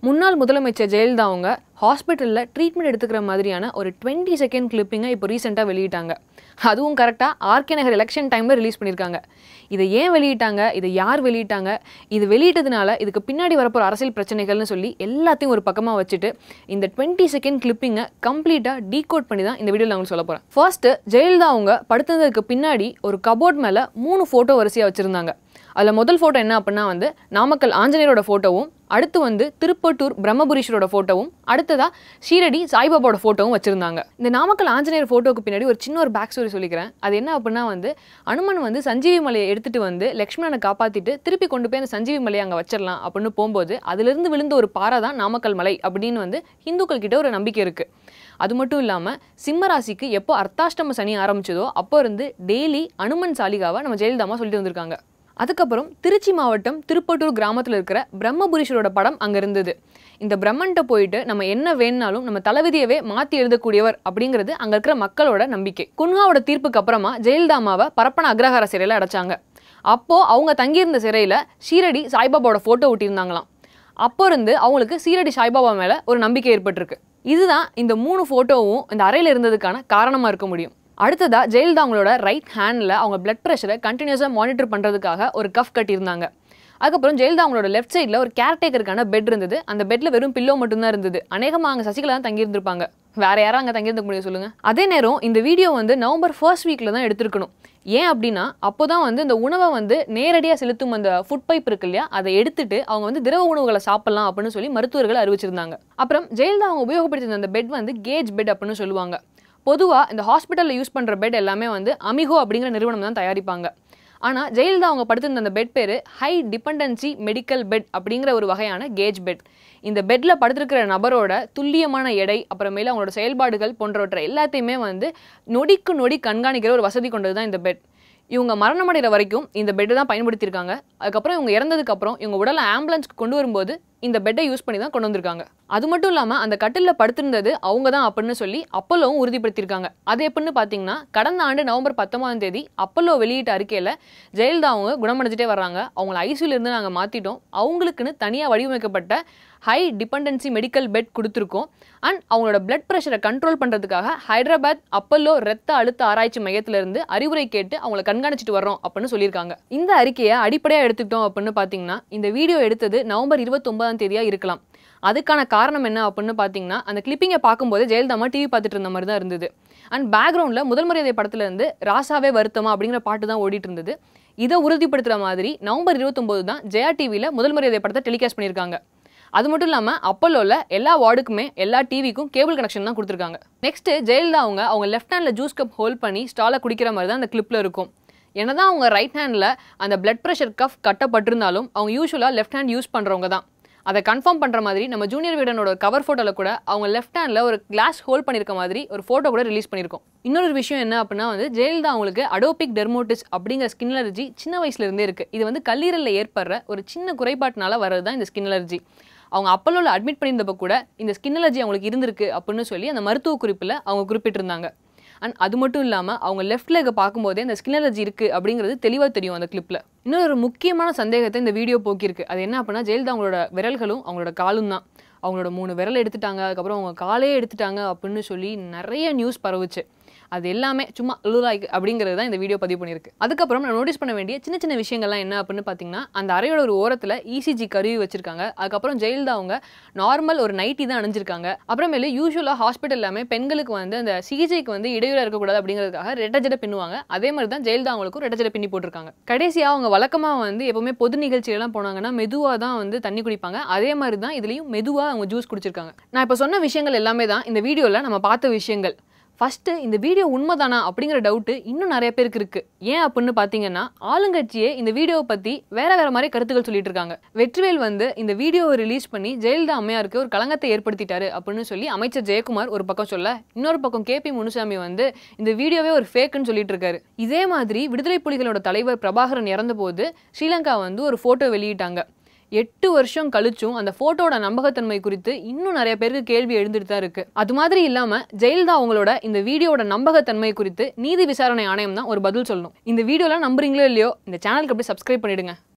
முன்னாள் முதலமைச்சர் ஜெயலலிதா அவங்க ஹாஸ்பிட்டலில் ட்ரீட்மெண்ட் எடுத்துக்கிற மாதிரியான ஒரு டுவெண்ட்டி செகண்ட் கிளிப்பிங்கை இப்போ ரீசெண்டாக வெளியிட்டாங்க அதுவும் கரெக்டாக ஆர்கே நகர் எலெக்ஷன் டைமில் ரிலீஸ் பண்ணியிருக்காங்க இதை ஏன் வெளியிட்டாங்க இதை யார் வெளியிட்டாங்க இது வெளியிட்டதுனால இதுக்கு பின்னாடி வரப்போகிற அரசியல் பிரச்சனைகள்னு சொல்லி எல்லாத்தையும் ஒரு பக்கமாக வச்சுட்டு இந்த டுவெண்ட்டி செகண்ட் கிளிப்பிங்கை கம்ப்ளீட்டாக டீகோட் பண்ணி தான் இந்த வீடியோவில் உங்களுக்கு சொல்ல போகிறேன் ஃபர்ஸ்ட்டு ஜெயலலிதா அவங்க படுத்ததுக்கு பின்னாடி ஒரு கபோர்ட் மேலே மூணு ஃபோட்டோ வரிசையாக வச்சுருந்தாங்க அதில் முதல் ஃபோட்டோ என்ன அப்படின்னா வந்து நாமக்கல் ஆஞ்சநேயரோட ஃபோட்டோவும் அடுத்து வந்து திருப்பட்டூர் பிரம்மபுரீஸ்வரோட ஃபோட்டோவும் அடுத்ததா ஷீரடி சாய்பாபாவோட ஃபோட்டோவும் வச்சிருந்தாங்க இந்த நாமக்கல் ஆஞ்சநேயர் ஃபோட்டோக்கு பின்னாடி ஒரு சின்ன ஒரு பேக் ஸ்டோரி சொல்லிக்கிறேன் அது என்ன அப்படின்னா வந்து அனுமன் வந்து சஞ்சீவி மலையை எடுத்துட்டு வந்து லக்ஷ்மணனை காப்பாத்திட்டு திருப்பி கொண்டு போய் அந்த சஞ்சீவி மலையை அங்கே வச்சிடலாம் அப்படின்னு போகும்போது அதிலிருந்து விழுந்த ஒரு பாறை தான் நாமக்கல் மலை அப்படின்னு வந்து இந்துக்கள் கிட்ட ஒரு நம்பிக்கை இருக்கு அது மட்டும் இல்லாமல் சிம்ம ராசிக்கு எப்போ அர்த்தாஷ்டம சனி ஆரம்பிச்சதோ அப்போ இருந்து டெய்லி அனுமன் சாலிகாவை நம்ம ஜெயலலிதாமா சொல்லிட்டு வந்திருக்காங்க அதுக்கப்புறம் திருச்சி மாவட்டம் திருப்பட்டூர் கிராமத்தில் இருக்கிற பிரம்மபுரீஸ்வரோட படம் அங்கே இருந்தது இந்த பிரம்மன்ட்ட போயிட்டு நம்ம என்ன வேணுனாலும் நம்ம தலைவிதியவே மாற்றி எழுதக்கூடியவர் அப்படிங்கிறது அங்கே இருக்கிற மக்களோட நம்பிக்கை குன்ஹாவோட தீர்ப்புக்கு அப்புறமா ஜெயலலிதாமாவை பரப்பன அக்ரஹார சிறையில் அடைச்சாங்க அப்போ அவங்க தங்கியிருந்த சிறையில் ஷீரடி சாய்பாபாவோட ஃபோட்டோ ஒட்டியிருந்தாங்களாம் அப்போ இருந்து அவங்களுக்கு சீரடி சாய்பாபா மேலே ஒரு நம்பிக்கை ஏற்பட்டிருக்கு இதுதான் இந்த மூணு ஃபோட்டோவும் இந்த அறையில் இருந்ததுக்கான காரணமாக இருக்க முடியும் அடுத்ததா ஜெயலலிதா அவங்களோட ரைட் ஹேண்டில் அவங்க பிளட் ப்ரெஷரை கண்டினியூஸாக மானிட்டர் பண்ணுறதுக்காக ஒரு கஃப் கட்டியிருந்தாங்க அதுக்கப்புறம் ஜெயலலிதா அவங்களோட லெஃப்ட் சைடில் ஒரு கேர்டேக்கருக்கான பெட் இருந்தது அந்த பெட்டில் வெறும் பில்லோ மட்டும்தான் இருந்தது அநேகமாக அங்கே சசிகலா தான் தங்கியிருந்திருப்பாங்க வேற யாரும் அங்கே தங்கியிருக்க முடியும் சொல்லுங்க அதே நேரம் இந்த வீடியோ வந்து நவம்பர் ஃபர்ஸ்ட் வீக்கில் தான் எடுத்திருக்கணும் ஏன் அப்படின்னா அப்போ தான் வந்து இந்த உணவை வந்து நேரடியாக செலுத்தும் அந்த ஃபுட் பைப் இருக்கு இல்லையா அதை எடுத்துட்டு அவங்க வந்து திரவ உணவுகளை சாப்பிடலாம் அப்படின்னு சொல்லி மருத்துவர்கள் அறிவிச்சிருந்தாங்க அப்புறம் ஜெயலலிதா அவங்க உபயோகப்படுத்தின அந்த பெட் வந்து கேஜ் பெட் அப்படின்னு சொல்லுவாங்க பொதுவாக இந்த ஹாஸ்பிட்டலில் யூஸ் பண்ணுற பெட் எல்லாமே வந்து அமிகோ அப்படிங்கிற நிறுவனம் தான் தயாரிப்பாங்க ஆனால் ஜெயலலிதா அவங்க படுத்திருந்த அந்த பெட் பேர் ஹை டிபெண்டன்சி மெடிக்கல் பெட் அப்படிங்கிற ஒரு வகையான கேஜ் பெட் இந்த பெட்டில் படுத்திருக்கிற நபரோட துல்லியமான எடை அப்புறமேல அவங்களோட செயல்பாடுகள் போன்றவற்றை எல்லாத்தையுமே வந்து நொடிக்கு நொடி கண்காணிக்கிற ஒரு வசதி கொண்டது தான் இந்த பெட் இவங்க மரணமடைகிற வரைக்கும் இந்த பெட்டை தான் பயன்படுத்தியிருக்காங்க அதுக்கப்புறம் இவங்க இறந்ததுக்கு அப்புறம் இவங்க உடலை ஆம்புலன்ஸ்க்கு கொண்டு வரும்போது இந்த பெட்டை யூஸ் பண்ணி தான் கொண்டு வந்திருக்காங்க அது மட்டும் இல்லாமல் அந்த கட்டிலில் படுத்திருந்தது அவங்க தான் அப்படின்னு சொல்லி அப்பல்லோவும் உறுதிப்படுத்தியிருக்காங்க அது எப்படின்னு பார்த்தீங்கன்னா கடந்த ஆண்டு நவம்பர் பத்தொன்பதாம் தேதி அப்பல்லோ வெளியிட்ட அறிக்கையில் ஜெயலலிதா அவங்க குணமடைஞ்சிட்டே வர்றாங்க அவங்கள ஐசியூல இருந்து நாங்கள் மாற்றிட்டோம் அவங்களுக்குன்னு தனியாக வடிவமைக்கப்பட்ட ஹை டிபெண்டன்சி மெடிக்கல் பெட் கொடுத்துருக்கோம் அண்ட் அவங்களோட பிளட் ப்ரெஷரை கண்ட்ரோல் பண்ணுறதுக்காக ஹைதராபாத் அப்பல்லோ ரத்த அழுத்த ஆராய்ச்சி மையத்திலிருந்து அறிவுரை கேட்டு அவங்கள கண்காணிச்சிட்டு வர்றோம் அப்படின்னு சொல்லியிருக்காங்க இந்த அறிக்கையை அடிப்படையாக எடுத்துக்கிட்டோம் அப்படின்னு பார்த்தீங்கன்னா இந்த வீடியோ எடுத்தது நவம்பர் இருபத்தொன்பதாம் தேதியாக இருக்கலாம் அதுக்கான காரணம் என்ன அப்படின்னு பார்த்தீங்கன்னா அந்த கிளிப்பிங்கை பார்க்கும்போது ஜெயலலிதாமா டிவி பார்த்துட்டு இருந்த மாதிரி தான் இருந்தது அண்ட் பேக்ரவுண்டில் முதல் மரியாதை படத்துல இருந்து ராசாவே வருத்தமா அப்படிங்கிற பாட்டு தான் ஓடிட்டு இருந்தது இதை உறுதிப்படுத்துகிற மாதிரி நவம்பர் இருபத்தொம்போது தான் ஜெயா டிவியில் முதல் மரியாதை படத்தை டெலிகாஸ்ட் பண்ணியிருக்காங்க அது மட்டும் இல்லாமல் அப்பல்லோவில் எல்லா வார்டுக்குமே எல்லா டிவிக்கும் கேபிள் கனெக்ஷன் தான் கொடுத்துருக்காங்க நெக்ஸ்ட் ஜெயலலிதா அவங்க அவங்க லெஃப்ட் ஹேண்டில் ஜூஸ் கப் ஹோல்ட் பண்ணி ஸ்டாலை குடிக்கிற மாதிரி தான் அந்த கிளிப்பில் இருக்கும் என்னதான் அவங்க ரைட் ஹேண்டில் அந்த பிளட் ப்ரெஷர் கஃப் கட்டப்பட்டிருந்தாலும் அவங்க யூஸ்வலாக லெஃப்ட் ஹேண்ட் யூஸ் பண்ணுறவங்க தான் அதை கன்ஃபார்ம் பண்ணுற மாதிரி நம்ம ஜூனியர் வீடனோட கவர் ஃபோட்டோவில் கூட அவங்க லெஃப்ட் ஹேண்டில் ஒரு கிளாஸ் ஹோல்ட் பண்ணியிருக்க மாதிரி ஒரு ஃபோட்டோ கூட ரிலீஸ் பண்ணியிருக்கோம் இன்னொரு விஷயம் என்ன அப்படின்னா வந்து ஜெயலலிதா அவங்களுக்கு அடோபிக் டெர்மோட்டிஸ் அப்படிங்கிற ஸ்கின் அலர்ஜி சின்ன வயசுல இருந்தே இருக்குது இது வந்து கல்லீரலில் ஏற்படுற ஒரு சின்ன குறைபாட்டினால வர்றது தான் இந்த ஸ்கின் அலர்ஜி அவங்க அப்பல்லோவில் அட்மிட் பண்ணியிருந்தப்போ கூட இந்த ஸ்கின் அலர்ஜி அவங்களுக்கு இருந்திருக்கு அப்படின்னு சொல்லி அந்த மருத்துவ குறிப்பில் அவங்க குறிப்பிட்டிருந்தாங்க அண்ட் அது மட்டும் இல்லாமல் அவங்க லெஃப்ட் லெக்கை பார்க்கும்போதே அந்த ஸ்கின் அலர்ஜி இருக்குது அப்படிங்கிறது தெளிவாக தெரியும் அந்த கிளிப்பில் இன்னொரு முக்கியமான சந்தேகத்தை இந்த வீடியோ போக்கியிருக்கு அது என்ன அப்படின்னா ஜெயலலிதா அவங்களோட விரல்களும் அவங்களோட காலும் தான் அவங்களோட மூணு விரல் எடுத்துட்டாங்க அதுக்கப்புறம் அவங்க காலே எடுத்துட்டாங்க அப்படின்னு சொல்லி நிறைய நியூஸ் பரவுச்சு அது எல்லாமே சும்மா லுலாய்க்கு அப்படிங்கிறது தான் இந்த வீடியோ பதிவு பண்ணியிருக்கு அதுக்கப்புறம் நான் நோட்டீஸ் பண்ண வேண்டிய சின்ன சின்ன விஷயங்கள்லாம் என்ன அப்படின்னு பார்த்தீங்கன்னா அந்த அறையோட ஒரு ஓரத்தில் இசிஜி கருவி வச்சிருக்காங்க அதுக்கப்புறம் ஜெயலலிதா அவங்க நார்மல் ஒரு நைட்டி தான் அணிஞ்சிருக்காங்க அப்புறமேலு யூஸ்வலாக ஹாஸ்பிட்டல் எல்லாமே பெண்களுக்கு வந்து அந்த சிகிச்சைக்கு வந்து இடையூறாக இருக்கக்கூடாது அப்படிங்கிறதுக்காக ரெட்ட ஜடை பின்னுவாங்க அதே மாதிரி தான் ஜெயலலிதா அவங்களுக்கும் ரெட்ட ஜடை பின்னி போட்டிருக்காங்க கடைசியாக அவங்க வழக்கமாக வந்து எப்பவுமே பொது நிகழ்ச்சியெல்லாம் போனாங்கன்னா மெதுவாக தான் வந்து தண்ணி குடிப்பாங்க அதே மாதிரி தான் இதுலேயும் மெதுவாக அவங்க ஜூஸ் குடிச்சிருக்காங்க நான் இப்போ சொன்ன விஷயங்கள் எல்லாமே தான் இந்த வீடியோவில் நம்ம பார்த்த விஷயங்கள் ஃபஸ்ட்டு இந்த வீடியோ உண்மைதானா அப்படிங்கிற டவுட்டு இன்னும் நிறைய பேருக்கு இருக்கு ஏன் அப்படின்னு பார்த்தீங்கன்னா ஆளுங்கட்சியே இந்த வீடியோவை பற்றி வேற வேற மாதிரி கருத்துக்கள் சொல்லிட்டு இருக்காங்க வெற்றிவேல் வந்து இந்த வீடியோவை ரிலீஸ் பண்ணி ஜெயலலிதா அம்மையாருக்கு ஒரு களங்கத்தை ஏற்படுத்திட்டாரு அப்படின்னு சொல்லி அமைச்சர் ஜெயக்குமார் ஒரு பக்கம் சொல்ல இன்னொரு பக்கம் கே பி முனுசாமி வந்து இந்த வீடியோவே ஒரு ஃபேக்குன்னு சொல்லிட்டு இருக்காரு இதே மாதிரி விடுதலை புலிகளோட தலைவர் பிரபாகரன் இறந்தபோது ஸ்ரீலங்கா வந்து ஒரு ஃபோட்டோ வெளியிட்டாங்க எட்டு வருஷம் கழிச்சும் அந்த போட்டோட நம்பகத்தன்மை குறித்து இன்னும் நிறைய பேருக்கு கேள்வி எழுந்துட்டு தான் இருக்கு அது மாதிரி இல்லாம ஜெயலலிதா அவங்களோட இந்த வீடியோட நம்பகத்தன்மை குறித்து நீதி விசாரணை ஆணையம் தான் ஒரு பதில் சொல்லணும் இந்த வீடியோலாம் நம்புறீங்களோ இல்லையோ இந்த சேனலுக்கு அப்படியே சப்ஸ்கிரைப் பண்ணிடுங்க